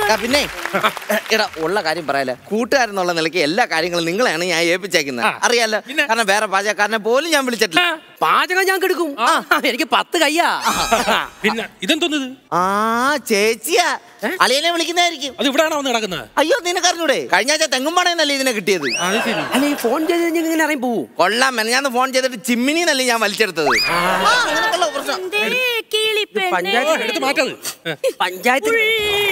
ആ, പിന്നെ എടാ ഉള്ള കാര്യം പറയാലോ കൂട്ടുകാരെന്നുള്ള നിലയ്ക്ക് എല്ലാ കാര്യങ്ങളും നിങ്ങളെയാണ് ഞാൻ ഏൽപ്പിച്ചേക്കുന്നത് ആ. അറിയാലോ പിന്നെ? കാരണം വേറെ പാചകക്കാരനെ പോലും ഞാൻ വിളിച്ചിട്ടില്ല പാചകം ഞാൻ കെടുക്കും എനിക്ക് പത്ത് കയ്യാ പിന്നെ ഇതെന്തോന്നത് ആ ചേച്ചിയാ അളിയനെ വിളിക്കുന്നതായിരിക്കും അത് ഇവിടെയാണോ വന്ന് കിടക്കുന്നത് അയ്യോ നിനക്കറിഞ്ഞൂടെ കഴിഞ്ഞ ആഴ്ച തെങ്ങുംപാടയെന്നല്ലേ ഇതിനെ കിട്ടിയത് അത് ശരി അല്ല ഈ ഫോൺ ചെയ്ത് കഴിഞ്ഞാൽ ഇങ്ങനെ ഇറങ്ങി പോവും കൊള്ളാം മെനഞ്ഞാന്ന് ഫോൺ ചെയ്തിട്ട് ചിമ്മിനിന്നല്ലേ ഞാൻ വലിച്ചെടുത്തത് ആ, അങ്ങനെയൊക്കെയുള്ള പ്രശ്നം എന്തേ കിളിപ്പെണ്ണേ? പഞ്ചായത്ത് എടുത്ത് മാറ്റത് പഞ്ചായത്ത് ഉള്ളി.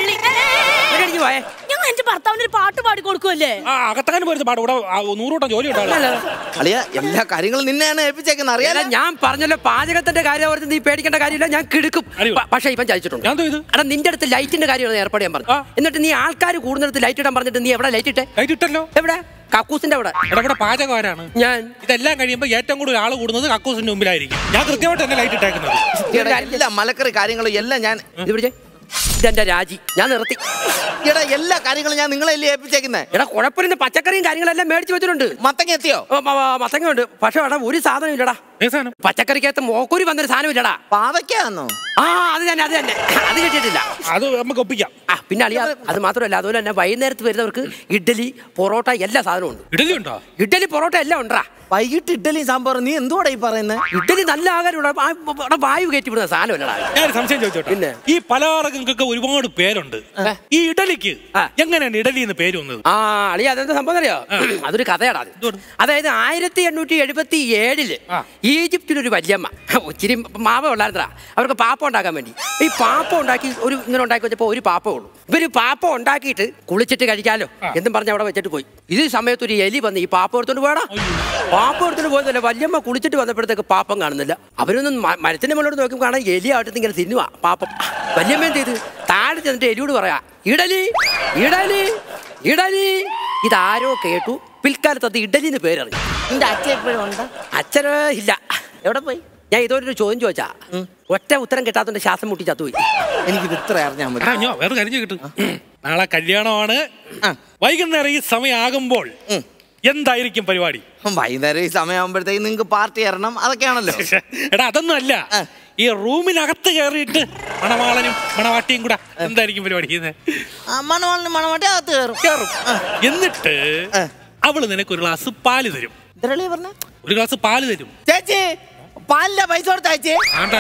ഇവിടെ അടിച്ച് പോയേ ഞങ്ങൾ എന്റെ ഭർത്താവിന് ഒരു പാട്ട് പാടി കൊടുക്കുമല്ലേ ആ അകത്തക്കാനും പോരുന്ന പാട് ഇവിടെ ആ, നൂറുകൂട്ടം ജോലി ഉണ്ടാവില്ല അളിയ എല്ലാ കാര്യങ്ങളും നിന്നെയാണ് ഏൽപ്പിച്ചേക്കുന്നത് അല്ല അറിയാലോ ഞാൻ പറഞ്ഞല്ലോ പാചകത്തിന്റെ കാര്യം ഓർത്ത് നീ പേടിക്കേണ്ട കാര്യമില്ല ഞാൻ കിടക്കും അറിയോ? പ- പക്ഷേ ഇവൻ ചതിച്ചിട്ടുണ്ട് ഞാൻ ചെയ്തു എടാ നിന്റെ അടുത്ത് ലൈറ്റിന്റെ കാര്യമാണ് ഏർപ്പാട് ചെയ്യാൻ പറഞ്ഞു ആ. എന്നിട്ട് നീ ആൾക്കാർ കൂടുന്നിടത്ത് ലൈറ്റ് ഇടാൻ പറഞ്ഞിട്ട് നീ എവിടെ ലൈറ്റ് ഇട്ടേ ലൈറ്റ് ഇട്ടല്ലോ എവിടെ കക്കൂസിന്റെ അവിടെ ഇവിടെ ഇവിടെ പാചകം ആരാണ് ഞാൻ ഇതെല്ലാം കഴിയുമ്പോൾ ഏറ്റവും കൂടുതൽ ആൾ കൂടുന്നത് കക്കൂസിന്റെ മുമ്പിലായിരിക്കും ഞാൻ കൃത്യമായിട്ട് തന്നെ ലൈറ്റ് ഇട്ടേക്കുന്നത് എടാ, എല്ലാ മലക്കറി കാര്യങ്ങളും എല്ലാം ഞാൻ ഇത് പിടിച്ചേ ഇതെന്റെ രാജി ഞാൻ നിർത്തി എടാ എല്ലാ കാര്യങ്ങളും ഞാൻ നിങ്ങളല്ലേ ഏൽപ്പിച്ചേക്കുന്നത് എടാ കുഴപ്പമില്ല പച്ചക്കറിയും കാര്യങ്ങളെല്ലാം മേടിച്ചു വെച്ചിട്ടുണ്ട് മത്തങ്ങ എത്തിയോ ഓ, മ- മ- മത്തങ്ങ ഉണ്ട് പക്ഷെ എടാ ഒരു സാധനം ഇല്ലടാ ഏ സാധനം പച്ചക്കറിക്കകത്ത് മോക്കൂരി വന്നൊരു സാധനം ഇല്ലടാ പാവയ്ക്കാന്നോ ആ അത് തന്നെ അത് തന്നെ അത് കിട്ടിയിട്ടില്ല അത് നമുക്ക് ഒപ്പിക്കാം ആ പിന്നെ അളിയ അത് മാത്രമല്ല അതുപോലെ തന്നെ വൈകുന്നേരത്ത് വരുന്നവർക്ക് ഇഡ്ഡലി പൊറോട്ട എല്ലാ സാധനവും ഉണ്ട് ഇഡലി ഉണ്ടോ ഇഡ്ഡലി പൊറോട്ട എല്ലാം ഉണ്ടാ വൈകിട്ട് ഇഡ്ഡലിയും സാമ്പാറും നീ എന്തുവാടാ ഈ പറയുന്നത് ഇഡ്ഡലി നല്ല ആകാരമുള്ള വായു കയറ്റി വിടുന്ന സാധനമല്ലടാ ഞാൻ ഒരു സംശയം ചോദിച്ചോട്ടെ പിന്നെ? ഈ പലഹാരങ്ങൾക്ക് ഒരുപാട് പേരുണ്ട് ഏ? ഈ ഇഡലിക്ക് ആ. എങ്ങനെയാണ് ഇഡലി എന്ന് പേര് വന്നത് ആ അളിയ അതെന്താ സംഭവം അറിയോ അതൊരു കഥയാടാ അത് എന്തുവാണ്? അതായത് ആയിരത്തി എണ്ണൂറ്റി എഴുപത്തി ഏഴില് ആ. ഈജിപ്തിലൊരു വല്യമ്മ ഇച്ചിരി മാവ ഉള്ളായിരുന്നടാ അവർക്ക് പാപ്പ ഉണ്ടാക്കാൻ വേണ്ടി ഈ പാപ്പ ഉണ്ടാക്കി ഒരു ഇങ്ങനെ ഉണ്ടാക്കി വെച്ചപ്പോ ഒരു പാപ്പ ഉള്ളൂ ഇവര് പാപ്പ ഉണ്ടാക്കിയിട്ട് കുളിച്ചിട്ട് കഴിക്കാലോ എന്നും പറഞ്ഞ് അവിടെ വെച്ചിട്ട് പോയി ഇത് സമയത്ത് ഒരു എലി വന്ന് ഈ പാപ്പ എടുത്തോണ്ട് പോയടാ പാപ്പ എടുത്തോണ്ട് പോയതല്ല വല്യമ്മ കുളിച്ചിട്ട് വന്നപ്പോഴത്തേക്ക് പാപ്പം കാണുന്നില്ല അവരൊന്നും മ- മരത്തിന്റെ മുകളിലോട്ട് നോക്കുമ്പോൾ കാണാൻ എലി ആവട്ടത്ത് ഇങ്ങനെ തിന്നുവാ പാപ്പം വല്യമ്മ എന്ത് ചെയ്ത് താഴെ ചെന്നിട്ട് എലിയോട് പറയാ ഇഡലി ഇഡലി ഇഡലി ഇതാരോ കേട്ടു പിൽക്കാലത്ത് അത് ഇഡലി എന്ന് പേരറിഞ്ഞു നിന്റെ അച്ഛൻ എപ്പോഴും ഉണ്ടോ അച്ഛന് ഇല്ല എവിടെ പോയി ഞാൻ ഇതോടൊരു ചോദ്യം ചോദിച്ചാ ഒറ്റ ഉത്തരം കിട്ടാത്തോണ്ട് ശ്വാസം മുട്ടി ചത്തുപോയി എനിക്കിത് ഇത്ര അറിഞ്ഞാൽ മതി എടാ ഞാൻ വേറെ കാര്യം കിട്ടും നാളെ കല്യാണമാണ് ആ. വൈകുന്നേരം ഈ സമയമാകുമ്പോൾ ഉം. എന്തായിരിക്കും പരിപാടി വൈകുന്നേരം ഈ സമയമാകുമ്പോഴത്തേക്ക് നിങ്ങൾക്ക് പാർട്ടി തരണം അതൊക്കെയാണല്ലോ എടാ അതൊന്നും അല്ല ആ. ഈ റൂമിനകത്ത് കയറിയിട്ട് മണവാളനും മണവാട്ടിയും കൂടെ എന്തായിരിക്കും പരിപാടി ചെയ്യുന്നത് ആ, മണവാളിന് മണവാട്ടി അകത്ത് കയറും കയറും എന്നിട്ട് ആ. അവള് നിനക്ക് ഒരു ഗ്ലാസ് പാല് തരും ഇതരളി പറഞ്ഞ ഒരു ഗ്ലാസ് പാല് തരും ചേച്ചി പാലിന്റെ പൈസ കൊടുത്തയച്ചേ ആണ്ടാ.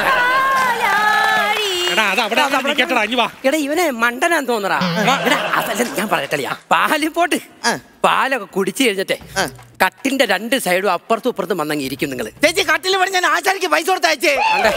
എടാ അത് അവിടെ അങ്ങനെ നിൽക്കട്ടെടാ അഞ്ഞു വാ എടാ ഇവനെ മണ്ടനാന്ന് തോന്നറാ എടാ അതല്ല ഞാൻ പറയട്ടളിയാ പാല് പോട്ട് ആ. പാലൊക്കെ കുടിച്ചു കഴിഞ്ഞിട്ടെ ആ. കട്ടിന്റെ രണ്ട് സൈഡും അപ്പുറത്തും ഇപ്പുറത്തും വന്നങ്ങി ഇരിക്കും നിങ്ങള് ചേച്ചി കട്ടിൽ പണി ഞാൻ ആശാരിക്ക് പൈസ കൊടുത്തയച്ചേ കണ്ടേ?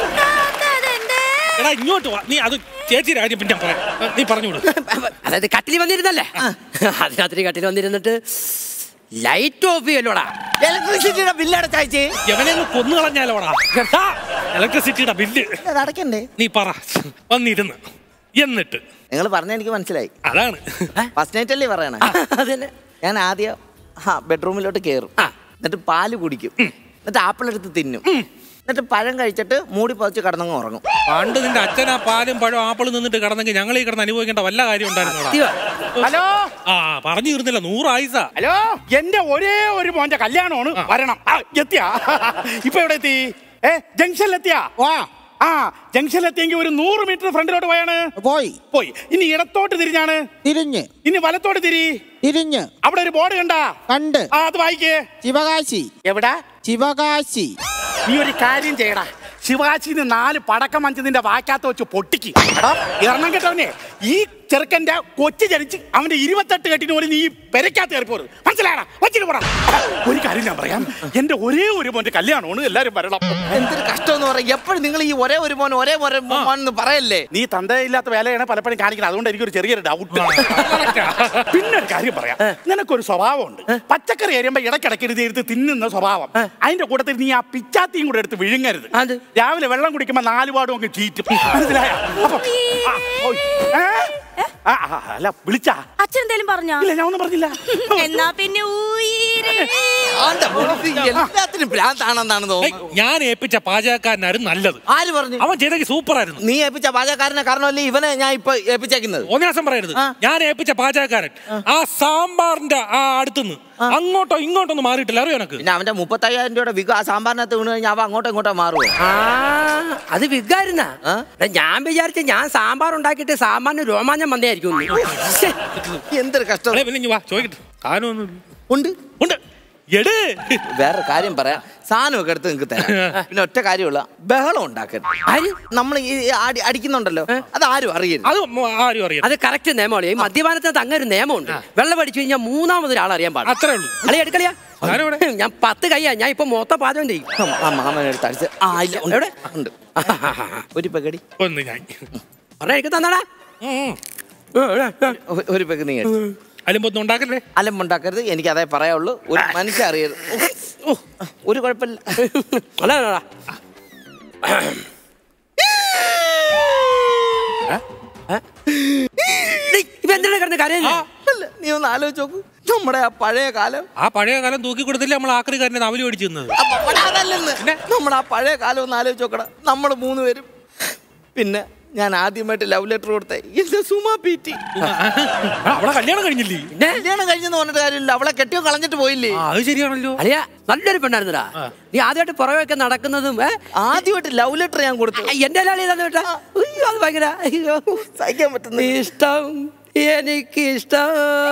എടാ ഇങ്ങോട്ട് വാ നീ അത് ചേച്ചി രാജ്യം പിന്നെ പറയാം നീ പറഞ്ഞു വിടും അതായത് കട്ടിൽ വന്നിരുന്നല്ലേ അതിനകത്ത് കട്ടിൽ വന്നിരുന്നിട്ട് ലൈറ്റ് ഓഫ് ചെയ്യല്ലോടാ ഇലക്ട്രിസിറ്റിയുടെ ബില്ല് അടച്ചയച്ചേ എവനെ ഒന്ന് കൊന്നു കളഞ്ഞാലോടാ ഇലക്ട്രിസിറ്റിയുടെ ബില്ല് അത് അടക്കണ്ടേ നീ പറ വന്നിരുന്ന് എന്നിട്ട് നിങ്ങൾ പറഞ്ഞ എനിക്ക് മനസ്സിലായി അതാണ് ഫസ്റ്റ് നൈറ്റ് അല്ലേ പറയണേ അതന്നെ ഞാൻ ആദ്യം ആ ബെഡ്റൂമിലോട്ട് കയറും ആ. എന്നിട്ട് പാല് കുടിക്കും എന്നിട്ട് ആപ്പിൾ എടുത്ത് തിന്നും എന്നിട്ട് പഴം കഴിച്ചിട്ട് മൂടി പതിച്ച് കിടന്നങ്ങ് ഉറങ്ങും പണ്ട് നിന്റെ അച്ഛൻ ആ പാലും പഴം ആപ്പിളും നിന്നിട്ട് കിടന്നെങ്കിൽ ഞങ്ങൾ ഈ കിടന്ന് അനുഭവിക്കേണ്ട വല്ല കാര്യം ഉണ്ടായിരുന്നോടാ സത്യവാ. ഹലോ ആ പറഞ്ഞു തീർന്നില്ല നൂറായുസ ഹലോ എന്റെ ഒരേ ഒരു മോന്റെ കല്യാണമാണ് വരണം ആ, എത്തിയാ ഇപ്പൊ എവിടെ എത്തി ഏ ജംഗ്ഷനിൽ എത്തിയാ വാ ആ ജംഗ്ഷനിൽ എത്തിയെങ്കിൽ ഒരു നൂറ് മീറ്റർ ഫ്രണ്ടിലോട്ട് പോയാണ് പോയി പോയി ഇനി ഇടത്തോട്ട് തിരിഞ്ഞാണ് തിരിഞ്ഞ് ഇനി വലത്തോട്ട് തിരി തിരിഞ്ഞ് അവിടെ ഒരു ബോർഡ് കണ്ടാ കണ്ട് ആ അത് വായിക്കേ ശിവകാശി എവിടാ ശിവകാശി നീ ഒരു കാര്യം ചെയ്യടാ ശിവാജിന്ന് നാല് പടക്കം മഞ്ച് നിന്റെ വാക്കാത്ത വെച്ച് പൊട്ടിക്ക് എടാ ഇറങ്ങാൻ കേട്ടവനെ ഈ ചെറുക്കന്റെ കൊച്ചു ജനിച്ച് അവന്റെ ഇരുപത്തെട്ട് കെട്ടിന് പോലും നീ പെരക്കാത്ത കയറി പോരുത് മനസ്സിലായടാ വച്ചിട്ട് പോടാ ഒരു കാര്യം ഞാൻ പറയാം എന്റെ ഒരേ ഒരു മോന്റെ കല്യാണമാണ് എല്ലാരും വരണം എന്തൊരു കഷ്ടമെന്ന് പറയാം എപ്പോഴും നിങ്ങൾ ഈ ഒരേ ഒരു മോൻ ഒരേ ഒരേ മോൻ എന്ന് പറയല്ലേ നീ തന്തയില്ലാത്ത വേലയാണ് പലപ്പോഴും കാണിക്കുന്നത് അതുകൊണ്ട് എനിക്കൊരു ചെറിയൊരു ഡൗട്ട് പിന്നെ ഒരു കാര്യം പറയാം നിനക്കൊരു സ്വഭാവമുണ്ട് പച്ചക്കറി എരിയുമ്പോ ഇടയ്ക്കിടയ്ക്ക് എടുത്ത് എടുത്ത് തിന്നുന്ന സ്വഭാവം അതിന്റെ കൂട്ടത്തിൽ നീ ആ പിച്ചാത്തിയും കൂടെ എടുത്ത് വിഴുങ്ങരുത് അത്? രാവിലെ വെള്ളം കുടിക്കുമ്പോ നാല് പാടും അങ്ങ് ചീറ്റും മനസ്സിലായോ അപ്പൊ ആ, ഓയ്. ഏ? ആ, ആ, അല്ല വിളിച്ചാ അച്ഛൻ എന്തേലും പറഞ്ഞോ ഇല്ല ഞാൻ ഒന്നും പറഞ്ഞില്ല എന്നാ പിന്നെ ഉയരേ ആണ്ടെ, മോൾക്ക് എല്ലാത്തിനും ഭ്രാന്താണെന്നാണ് ഏയ്, തോന്നുന്നത് ഞാൻ ഏൽപ്പിച്ച പാചകക്കാരനായിരുന്നു നല്ലത് ആര് പറഞ്ഞു അവൻ ചെയ്തെങ്കിൽ സൂപ്പർ ആയിരുന്നു നീ ഏൽപ്പിച്ച പാചകക്കാരനെ കാരണമല്ലേ ഇവനെ ഞാൻ ഇപ്പൊ ഏൽപ്പിച്ചേക്കുന്നത് ഒന്നാസം പറയരുത് ആ. ഞാൻ ഏൽപ്പിച്ച പാചകക്കാരൻ ആ സാമ്പാറിന്റെ ആ അടുത്തുനിന്ന് അങ്ങോട്ടോ ഇങ്ങോട്ടോ ഒന്നും മാറിയിട്ടില്ല അറിയോ എനക്ക് പിന്നെ അവന്റെ മുപ്പത്തയ്യായിരം രൂപയുടെ വിക ആ സാമ്പാറിനകത്ത് വീണ് കഴിഞ്ഞാൽ അവ അങ്ങോട്ടോ ഇങ്ങോട്ടോ മാറുമോ ആ അത് വിഗായിരുന്നാ ആ? ഞാൻ വിചാരിച്ച ഞാൻ സാമ്പാർ ഉണ്ടാക്കിയിട്ട് സാമ്പാറിന് രോമാഞ്ചം വന്നേയായിരിക്കും ശ്ശെ. എന്തൊരു കഷ്ടം അല്ലേ പിന്നെ ഇങ്ങ് വാ ചോദിക്കട്ടെ സാധനമൊന്നും ഉണ്ട് ഉണ്ട് എട് വേറെ കാര്യം പറയാം സാധനമൊക്കെ എടുത്ത് നിങ്ങൾക്ക് തരാം പിന്നെ ഒറ്റ കാര്യമുള്ള ബഹളം ഉണ്ടാക്കരുത് ആര്? നമ്മൾ ഈ അടി അടിക്കുന്നുണ്ടല്ലോ അത് ആരും അറിയരുത് അത് മ- ആരും അറിയാം അത് കറക്റ്റ് നിയമമാണ് ഈ മദ്യപാനത്തിനകത്ത് അങ്ങനെ ഒരു നിയമമുണ്ട് വെള്ളം അടിച്ചു കഴിഞ്ഞാൽ മൂന്നാമതൊരു ആൾ അറിയാൻ പാടില്ല അത്രേ ഉള്ളൂ അളി എടുക്കളിയാ ഞാനിവിടെ. ഞാൻ പത്ത് കയ്യാ ഞാൻ ഇപ്പൊ മൊത്തം പാചകം ചെയ്യും ആ മാമൻ എടുത്ത് അടിച്ച് ആ ഇല്ല ഉണ്ട്. എവിടെ? ഉണ്ട് ഒരു പെഗടി ഒന്ന് ഞാൻ പറഞ്ഞ എനിക്ക് തന്നാടാ ഉം. ഒ- ഒരു പെഗ് നീ എടുത്ത് അലുമ്പൊന്നും ഉണ്ടാക്കല്ലേ അലമ്പുണ്ടാക്കരുത് എനിക്ക് അതേ പറയാവുള്ളൂ ഒരു മനുഷ്യ അറിയരുത് ഓ, ഒരു കുഴപ്പമില്ല അല്ല അല്ല, അല്ല. ഡേയ്, ഇവ എന്തിനാ കിടന്ന് കരയുന്നേ? അല്ല, നീ ഒന്ന് ആലോചിച്ച് നോക്കൂ നമ്മുടെ ആ പഴയ കാലം ആ പഴയ കാലം തൂക്കി കൊടുത്തില്ലേ നമ്മൾ ആക്രിക്കാരന്റെ നവല് മേടിച്ചു തന്നത് അപ്പൊ അവിടെ അതല്ലെന്ന് നമ്മുടെ ആ പഴയ കാലം ഒന്ന് ആലോചിച്ച് നോക്കടാ നമ്മൾ മൂന്ന് പേരും പിന്നെ ഞാൻ ആദ്യമായിട്ട് ലവ് ലെറ്റർ കൊടുത്തേ എന്റെ സുമ പീറ്റി ആ, അവളെ കല്യാണം കഴിഞ്ഞില്ലേ പിന്നെ കല്യാണം കഴിഞ്ഞെന്ന് പറഞ്ഞിട്ട് കാര്യമില്ല അവളെ കെട്ടിയോ കളഞ്ഞിട്ട് പോയില്ലേ ആ അത് ശരിയാണല്ലോ അളിയ നല്ലൊരു പെണ്ണായിരുന്നടാ നീ ആദ്യമായിട്ട് പുറകെയൊക്കെ നടക്കുന്നതും ഏ? ആദ്യമായിട്ട് ലവ് ലെറ്റർ ഞാൻ കൊടുത്തു ആ, എന്റെ അളി തന്നെ വിട്ടാ അയ്യോ, അത് ഭയങ്കര അയ്യോ. സഹിക്കാൻ പറ്റുന്ന ഇഷ്ടം എനിക്കിഷ്ടം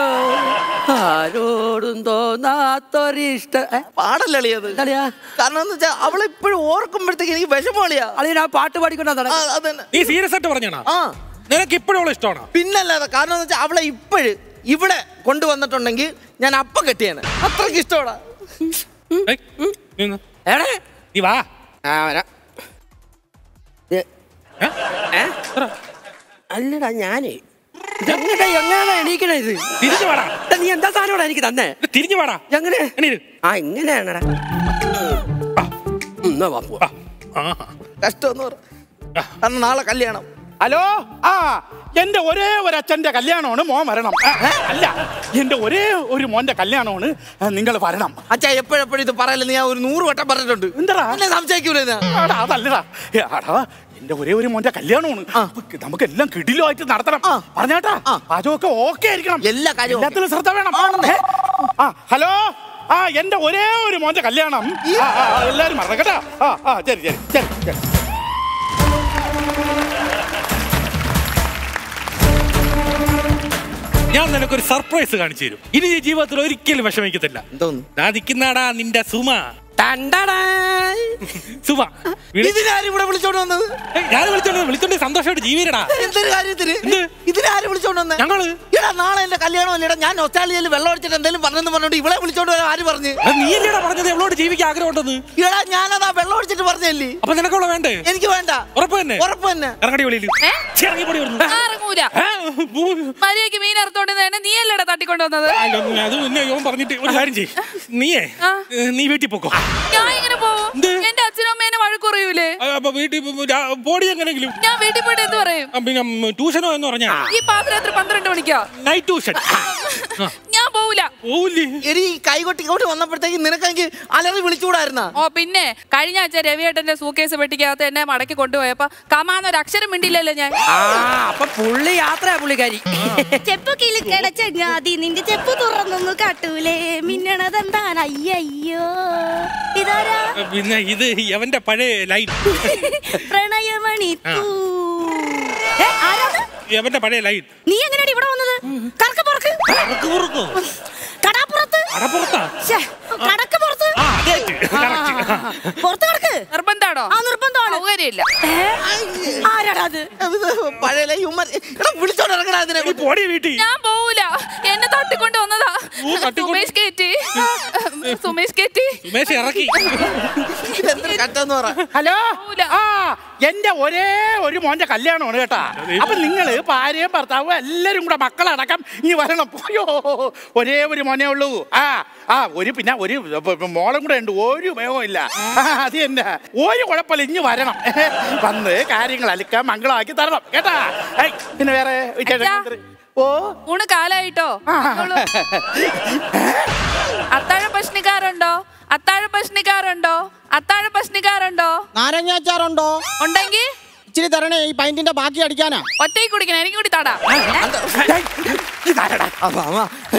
ആരോടും തോന്നാത്തൊരിഷ്ടം ഏ? പാടല്ലളിയത് എന്താളിയാ കാരണം എന്ന് വെച്ചാൽ അവളെ ഇപ്പോഴും ഓർക്കുമ്പോഴത്തേക്ക് എനിക്ക് വിഷമളിയാ അളിയൻ ആ പാട്ട് പാടിക്കൊണ്ടാ നട അതന്നെ നീ സീരിയസ് ആയിട്ട് പറഞ്ഞാ ആ നിനക്ക് ഇപ്പോഴും അവളെ ഇഷ്ടമാണോ പിന്നല്ലാതെ കാരണം എന്ന് വെച്ചാൽ അവളെ ഇപ്പോഴും ഇവിടെ കൊണ്ടുവന്നിട്ടുണ്ടെങ്കിൽ ഞാൻ അപ്പം കെട്ടിയാണ് അത്രയ്ക്ക് ഇഷ്ടമാടാ ഏയ്, നീ നിന്ന്. എവിടെ നീ വാ ആ വരാം ഏ, ഏ? ഏ? എത്ര? അല്ലടാ ഞാനേ ഇതെങ്ങനെ എങ്ങനെയാ എണീക്കണേ ഇത് തിരിഞ്ഞു വാടാ എടാ, നീ എന്താ സാധനമാടാ എനിക്ക് തന്നെ ഇത് തിരിഞ്ഞു വാടാ എങ്ങനെ എണീര്. ആ ഇങ്ങനെയാണടാ ആ, ഉം, എന്നാ വാ പോവാ. ആ, ആ. കഷ്ടം എന്ന് പറ കാരണം നാളെ കല്യാണം ഹലോ ആ എന്റെ ഒരേ ഒരു അച്ഛന്റെ കല്യാണമാണ് മോൻ വരണം ആ, അല്ല എന്റെ ഒരേ ഒരു മോന്റെ കല്യാണമാണ് നിങ്ങൾ വരണം അച്ഛാ എപ്പോഴെപ്പോഴും ഇത് പറയലെന്ന് ഞാൻ ഒരു നൂറ് വട്ടം പറഞ്ഞിട്ടുണ്ട് എന്താടാ? എന്നെ സംശയിക്കൂലേ ഞാൻ? ആടാ, അതല്ലടാ ഏ, ആടാ എന്റെ ഒരേ ഒരു മോന്റെ കല്യാണമാണ് അപ്പൊ നമുക്ക് എല്ലാം കിടിലുമായിട്ട് നടത്തണം ആ. പറഞ്ഞാട്ടാ ആ. പാചകമൊക്കെ ഓക്കെ ആയിരിക്കണം എല്ലാ കാര്യവും എല്ലാത്തിലും ശ്രദ്ധ വേണം ഏ? ആ ഹലോ ആ എന്റെ ഒരേ ഒരു മോന്റെ കല്യാണം ആ, ആ, ആ, എല്ലാരും മറന്നു കേട്ടാ ആ ആ ശരി ശരി ശരി ശരി ഞാൻ നിനക്കൊരു സർപ്രൈസ് കാണിച്ചു തരും ഇനി ഈ ജീവിതത്തിൽ ഒരിക്കലും വിഷമിക്കത്തില്ല എന്തോന്ന് ദാ നിൽക്കുന്നാടാ നിന്റെ സുമ ടണ്ടടാ. സുമ വിളി- ഇതിനാരും ഇവിടെ വിളിച്ചോണ്ട് വന്നത് ഏയ്, ഞാൻ വിളിച്ചോണ്ട് വിളിച്ചോണ്ട് സന്തോഷമായിട്ട് ജീവിരടാ എന്തൊരു കാര്യത്തിന് എന്ത്? ഇതിനാരും വിളിച്ചോണ്ട് വന്നേ ഞങ്ങള് എടാ നാളെ എന്റെ കല്യാണം അല്ലേടാ ഞാൻ ഒറ്റാളിയിൽ വെള്ളം ഒഴിച്ചിട്ട് എന്തെങ്കിലും പറഞ്ഞെന്ന് പറഞ്ഞോണ്ട് ഇവളെ വിളിച്ചോണ്ട് വരാൻ ആര് പറഞ്ഞു അത് നീയല്ലേടാ പറഞ്ഞത് എവളോട് ജീവിക്കാൻ ആഗ്രഹമുണ്ടെന്ന് എടാ ഞാനതാ വെള്ളം ഒഴിച്ചിട്ട് പറഞ്ഞല്ലേ അപ്പൊ നിനക്കുള്ള വേണ്ടേ എനിക്ക് വേണ്ട ഉറപ്പ് തന്നെ ഉറപ്പ് തന്നെ ഇറങ്ങടി വെളിയിൽ ഏ? ഇറങ്ങി പൊടി വരുന്നു ആ, ഇറങ്ങൂല മര്യാദക്ക് മീൻ അറുത്തോണ്ട് നീ അല്ലടാ തട്ടിക്കൊണ്ടുവന്നത് അത് പിന്നെ യോൻ പറഞ്ഞിട്ട് ഒരു കാര്യം ചെയ്യ് നീയേ ആ. ഏ, നീ വീട്ടിൽ പോക്കോ ഞാൻ എങ്ങനെ പോവും എന്ത്? എന്റെ അച്ഛനും അമ്മേനെ വഴക്കുറയൂലേ ആ, അപ്പൊ വീട്ടിൽ പോ- രാ- പോടി എങ്ങനെങ്കിലും ഞാൻ വീട്ടിൽ പോയിട്ട് എന്ത് പറയും ആ, പിന്നെ ഉം, ട്യൂഷനോ എന്ന് പറഞ്ഞാ ഈ പാതിരാത്രി പന്ത്രണ്ട് മണിക്കോ നൈറ്റ് ട്യൂഷൻ ഞാൻ പോവില്ല പോവില്ലേ എടി ഈ കൈകൊട്ടി ഇങ്ങോട്ട് വന്നപ്പോഴത്തേക്ക് നിനക്കെങ്കിൽ അലറി വിളിച്ചുകൂടായിരുന്നാ ഓ പിന്നെ കഴിഞ്ഞ ആഴ്ച രവിയേട്ടന്റെ സൂക്കേസ് പെട്ടിക്കകത്ത് എന്നെ മടക്കി കൊണ്ടുപോയപ്പോ കമാന്നൊരു അക്ഷരം മിണ്ടില്ലല്ലോ ഞാൻ ആ അപ്പൊ പുള്ളി യാത്രയാ പുള്ളിക്കാരി ചെപ്പ് കിളിക്കട ചങ്ങാതി നിന്റെ ചെപ്പ് തുറന്നൊന്നു കാട്ടൂലേ മിന്നണതെന്താണ് അയ്യോ ഇതാരാ പിന്നെ ഇത് അവന്റെ പഴയ ലൈൻ പ്രണയമണി തൂ. ഏ, ആരാത്? അവന്റെ പഴയ ലൈൻ നീ എങ്ങനെയാണ് ഇവിടെ വന്നത് കറക്ക് പുറക്ക് കടാപ്പുറത്ത് അടപ്പുറത്താ ശ്ശേ, കടക്ക് പുറത്ത് ആ അതെ പുറത്ത് കിടക്ക് നിർബന്ധാണോ ആ നിർബന്ധമാണ് സൗകര്യമില്ല ഏ? ആരാടാ അത് പഴയ ഹ്യൂമർ എടാ വിളിച്ചോണ്ട് ഇറങ്ങടാ ഇതിനെ നീ പോടി വീട്ടിൽ ഞാൻ പോവൂല എന്നെ തട്ടിക്കൊണ്ട് വന്നതാ ഓ, തട്ടിക്കൊണ്ട്- സുമേഷ് കേറ്റി സുമേഷ് കേറ്റി സുമേഷ് ഇറക്കി എന്തൊരു കട്ടെന്ന് പറ ഹലോ പോവൂല. ആ എന്റെ ഒരേ ഒരു മോന്റെ കല്യാണമാണ് കേട്ടാ അപ്പൊ നിങ്ങള് ഭാര്യയും ഭർത്താവും എല്ലാരും കൂടെ മക്കളടക്കം ഇനി വരണം പോയോ ഒരേ ഒരു മോനേ ഉള്ളൂ ആ ആ ഒരു പിന്നെ ഒരു മോളും കൂടെ ഉണ്ട് ഒരു ഉപയോഗം ഇല്ല ആ, അത് തന്നെ ഒരു കുഴപ്പമില്ല ഇനി വരണം വന്ന് കാര്യങ്ങൾ അലിക്കാൻ മംഗളമാക്കി തരണം കേട്ടാ ഏയ്, പിന്നെ വേറെ വിശേഷങ്ങൾ അച്ഛാ. എന്ത്? ഓ ഊണ് കാലായിട്ടോ ആ. വന്നോളൂ. അത്താഴ പ്രശ്നക്കാരുണ്ടോ അത്താഴ പ്രശ്നക്കാരുണ്ടോ അത്താഴ പ്രശ്നക്കാരുണ്ടോ നാരങ്ങാച്ചാറുണ്ടോ ഉണ്ടെങ്കിൽ ഇച്ചിരി തരണേ ഈ പൈന്റിന്റെ ബാക്കി അടിക്കാനാ ഒറ്റയ്ക്ക് കുടിക്കണം എനിക്ക് കൂടി താടാ ഇതാരടാ അപ്പൊ അമ്മ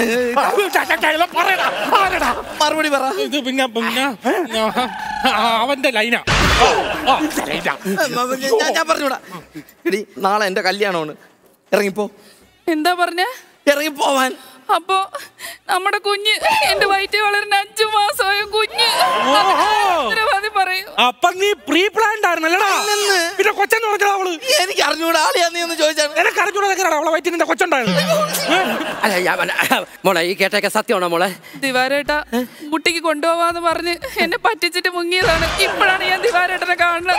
പറയടാ ആരടാ മറുപടി പറ ഇത് പിന്നെ പിന്നെ ആ, അവന്റെ ലൈനാ ഇതാ. ഞാൻ ഞാൻ പറഞ്ഞൂടാ എടി നാളെ എന്റെ കല്യാണമാണ് ഇറങ്ങിപ്പോ എന്താ പറഞ്ഞ ഇറങ്ങിപ്പോവാൻ അപ്പോ നമ്മുടെ കുഞ്ഞ് എന്റെ വയറ്റിൽ വളരുന്ന അഞ്ചു മാസമായ കുഞ്ഞ് ഉത്തരവാദി പറയൂ അപ്പൊ നീ പ്രീ പ്ലാൻഡ് ആയിരുന്നല്ലടാ അല്ലെന്ന്. പിന്നെ കൊച്ചെന്ന് പറഞ്ഞാ അവള് എനിക്ക് അറിഞ്ഞൂടാ ആളിയാ നീ ഒന്ന് ചോദിച്ചാണ് നിനക്ക് അറിഞ്ഞൂടാ അവളെ വയറ്റിൽ നിന്റെ കൊച്ചുണ്ടായത് അല്ല ഞാൻ പറഞ്ഞ- മോളെ ഈ കേട്ടൊക്കെ സത്യമാണോ മോളെ ദിവാരേട്ട കുട്ടിക്ക് കൊണ്ടുപോവാന്ന് പറഞ്ഞ് എന്നെ പറ്റിച്ചിട്ട് മുങ്ങിയതാണ് ഇപ്പോഴാണ് ഞാൻ ദിവാരേട്ടനെ കാണുന്നത്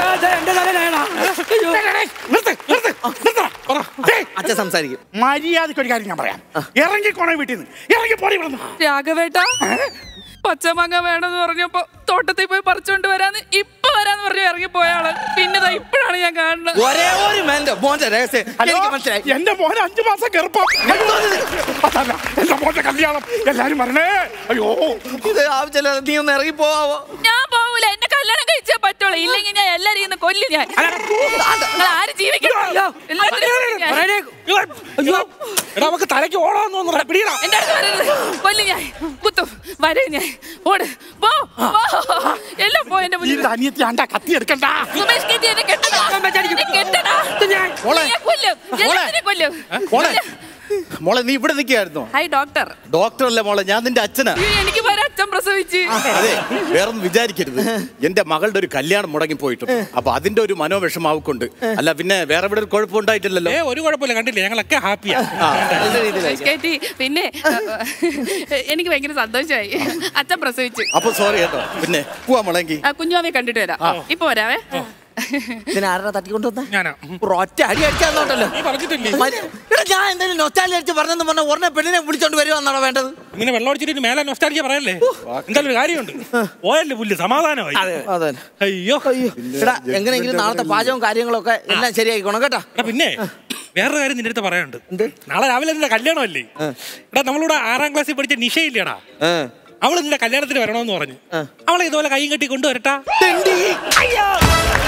നിർത്ത്, നിർത്ത്, നിർത്തടാ. ഏയ്, അച്ഛൻ സംസാരിക്കും മര്യാദയ്ക്ക് ഒരു കാര്യം ഞാൻ പറയാം ഇറങ്ങിക്കോണേ വീട്ടിൽ നിന്ന് ഇറങ്ങി പോടി ഇവിടെ രാഘവേട്ട പച്ചമാങ്ങ വേണമെന്ന് പറഞ്ഞപ്പോ തോട്ടത്തിൽ പോയി പറിച്ചോണ്ട് വരാന്ന് ഇപ്പൊ വരാന്ന് പറഞ്ഞു ഇറങ്ങി പോയാള് പിന്നെ ദാ ഇപ്പോഴാണ് ഞാൻ കാണുന്നത് ഒരേ ഒരു മേന്റെ മോന്റെ രഹസ്യം എനിക്ക് മനസ്സിലായി എന്റെ മോനെ അഞ്ചു മാസം ഗർഭം അതല്ല എന്റെ മോന്റെ കല്യാണം എല്ലാരും പറഞ്ഞേ അയ്യോ ഇത് ആവശ്യമില്ല നീ ഒന്ന് ഇറങ്ങി പോവാവോ ഞാൻ പോവൂല എന്നെ കല്യാണം കഴിച്ചേ പറ്റുള്ളൂ ഇല്ലെങ്കിൽ ഞാൻ എല്ലാരും ഇന്ന് കൊല്ലും ഞാൻ നിങ്ങൾ ആരും ജീവിക്കണം എല്ലാത്തിനും കൊല്ലും ഞാൻ. എടാ നമുക്ക് തലയ്ക്ക് ഓടാന്ന് തോന്നുന്നു പിടിയടാ എന്റെ അടുത്ത് വരരുത് കൊല്ലും ഞാൻ കുത്തും വരും ഞാൻ ഓട് പോ പോ. എല്ലാം പോ എന്റെ ഈ മുന്നിൽ അനിയത്തി ആണ്ടാ കത്തി എടുക്കണ്ട സുമേഷ് കെട്ടി എന്നെ കെട്ടടാ എന്നെ കെട്ടടാ മോളെ. ഞാൻ കൊല്ലും എല്ലാത്തിനും കൊല്ലും മോളെ മോളെ നീ ഇവിടെ നിൽക്കുകയായിരുന്നോ ഹായ് ഡോക്ടർ ഡോക്ടർ അല്ലേ മോളെ ഞാൻ നിന്റെ അച്ഛനാ അയ്യോ, എനിക്ക് വരെ അച്ഛൻ പ്രസവിച്ച് അതെ വേറൊന്നും വിചാരിക്കരുത് എന്റെ മകളുടെ ഒരു കല്യാണം മുടങ്ങി പോയിട്ടും അപ്പൊ അതിന്റെ ഒരു മനോവിഷമം അവക്കുണ്ട് അല്ല പിന്നെ വേറെ ഇവിടെ ഒരു കുഴപ്പമുണ്ടായിട്ടില്ലല്ലോ ഏ ഒരു കുഴപ്പമില്ല കണ്ടില്ലേ ഞങ്ങളൊക്കെ ഹാപ്പിയാ നല്ല രീതിയിലായി സുമേഷ് കെട്ടി പിന്നെ എനിക്ക് ഭയങ്കര സന്തോഷമായി അച്ഛൻ പ്രസവിച്ച് അപ്പൊ സോറി കേട്ടോ പിന്നെ പോവാ മോളെങ്കി ആ കുഞ്ഞുമാവെ കണ്ടിട്ട് വരാം ഇപ്പൊ വരാവേ ഇതിന് ആരാ തട്ടിക്കൊണ്ടുവന്ന ഞാനാ ഒറ്റ അടി അടിക്കാന്നോട്ടല്ലോ നീ പറഞ്ഞിട്ടില്ലേ ഞാൻ എന്തെങ്കിലും നൊസ്റ്റാലി അടിച്ച് പറഞ്ഞെന്ന് പറഞ്ഞ ഉടനെ പെണ്ണിനെ വിളിച്ചോണ്ട് വരുവാന്നാണോ വേണ്ടത് ഇങ്ങനെ വെള്ളം അടിച്ചിട്ട് മേലെ നൊസ്റ്റാലിക്ക പറയല്ലേ എന്തായാലും ഒരു കാര്യമുണ്ട് പോയല്ലേ പുല്ല് സമാധാനമായി അതെ അയ്യോ എടാ എങ്ങനെയെങ്കിലും നാളത്തെ പാചകവും കാര്യങ്ങളൊക്കെ എല്ലാം ശരിയായിക്കോണം കേട്ടാ എടാ പിന്നെ വേറൊരു കാര്യം നിന്റെ അടുത്ത് പറയാനുണ്ട് നാളെ രാവിലെ നിന്റെ കല്യാണമല്ലേ എടാ നമ്മളിവിടെ ആറാം ക്ലാസ്സിൽ പഠിച്ച നിഷയില്ലേടാ അവള് നിന്റെ കല്യാണത്തിന് വരണമെന്ന് പറഞ്ഞു അവളെ ഇതുപോലെ കൈയും കെട്ടി കൊണ്ടുവരട്ടാ തെണ്ടി. അയ്യോ.